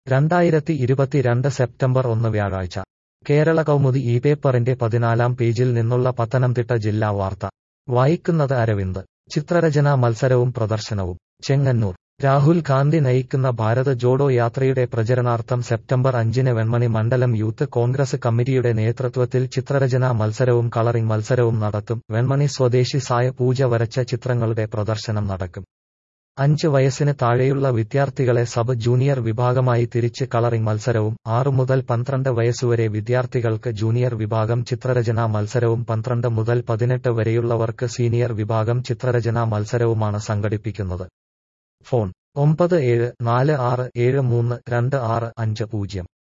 രണ്ടായിരത്തി ഇരുപത്തിരണ്ട് സെപ്റ്റംബർ ഒന്ന് വ്യാഴാഴ്ച കേരള കൗമുദി ഈ പേപ്പറിന്റെ പതിനാലാം പേജിൽ നിന്നുള്ള പത്തനംതിട്ട ജില്ലാ വാർത്ത വായിക്കുന്നത് അരവിന്ദ് ചിത്രരചനാ മത്സരവും പ്രദർശനവും ചെങ്ങന്നൂർ രാഹുൽ ഗാന്ധി നയിക്കുന്ന ഭാരത് ജോഡോ യാത്രയുടെ പ്രചരണാർത്ഥം സെപ്റ്റംബർ അഞ്ചിന് വെൺമണി മണ്ഡലം യൂത്ത് കോൺഗ്രസ് കമ്മിറ്റിയുടെ നേതൃത്വത്തിൽ ചിത്രരചനാ മത്സരവും കളറിംഗ് മത്സരവും നടത്തും വെൺമണി സ്വദേശി സായ പൂജ വരച്ച ചിത്രങ്ങളുടെ പ്രദർശനം നടക്കും അഞ്ച് വയസ്സിന് താഴെയുള്ള വിദ്യാർത്ഥികളെ സബ് ജൂനിയർ വിഭാഗമായി തിരിച്ച് കളറിംഗ് മത്സരവും ആറു മുതൽ പന്ത്രണ്ട് വയസ്സുവരെ വിദ്യാർത്ഥികൾക്ക് ജൂനിയർ വിഭാഗം ചിത്രരചനാ മത്സരവും പന്ത്രണ്ട് മുതൽ പതിനെട്ട് വരെയുള്ളവർക്ക് സീനിയർ വിഭാഗം ചിത്രരചനാ മത്സരവുമാണ് സംഘടിപ്പിക്കുന്നത് ഫോൺ ഒമ്പത് ഏഴ് നാല് ആറ് ഏഴ് മൂന്ന് രണ്ട് ആറ് അഞ്ച് പൂജ്യം